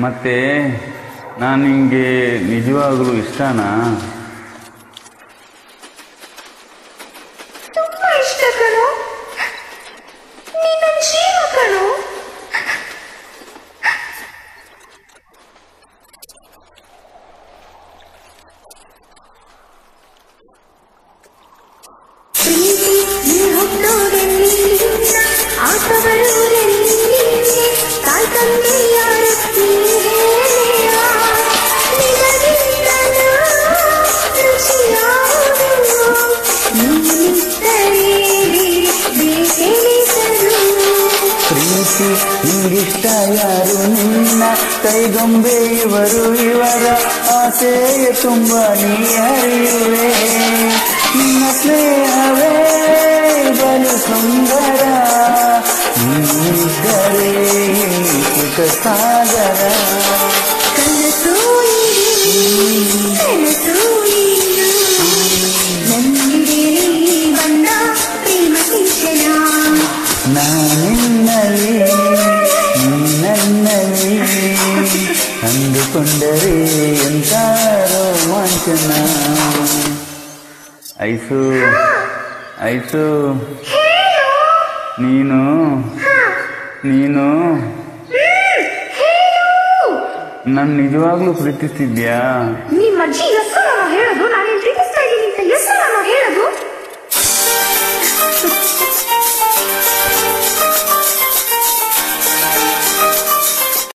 ಮತ್ತೆ ನಾನು ನಿಂಗೆ ನಿಜವಾಗಲೂ ಇಷ್ಟನಾ ತುಂಬಾ ಇಷ್ಟ ಕಣೋ ನಿನ್ನ ಜೀವ ಕಣೋ ಪ್ರೀತಿ ನೀ ಹುಟ್ಟೋದೆಲ್ಲಿ ಆಟವರುವುದೆಲ್ಲಿ ತಾಯಿ ತಂದೆ ಯಾರತ್ತಿ ಹೇಳೆಯ ನಿನಗಿಂತಲೂ ರುಚಿಯಾವುದು ನೀನಿದ್ದರೆ ಬೇಕೆನಿಸಲು ಪ್ರೀತಿ ನಿಂಗಿಷ್ಟ ಯಾರು ನಿನ್ನ ಕೈಗೊಂಬೆ ಇವರು ಇವರ ಆಸೆಯ ತುಂಬ ನೀ ಅರಿಯುವೆ ನಿನ್ನ ಸ್ನೇಹವೇ ಬಲು ಸುಂದರ ನೀನಿದ್ದರೆ ಈ ಸುಖ ಸಾಗರ ಕನಸು ನೀನು, ಕನಸು ನೀನು. ನನ್ನಿಗೆ ನೀ ಬಂದ ಪ್ರೇಮ ಸಿಂಚನ ನಾನಿನ್ನಲ್ಲಿ ನನ್ನಲ್ಲಿ ಅಂದುಕೊಂಡರೆ ಎಂತ ರೋಮಾಂಚನ ಐಸು ಐಸು ನೀನು ನೀನು ನನ್ನ ನಿಜವಾಗ್ಲೂ ಪ್ರೀತಿಸ್ತಿದ್ಯಾ ನಿಮ್ಮ ಅಜ್ಜಿ ಹೆಸರು ಹೇಳೋದು ನಾನು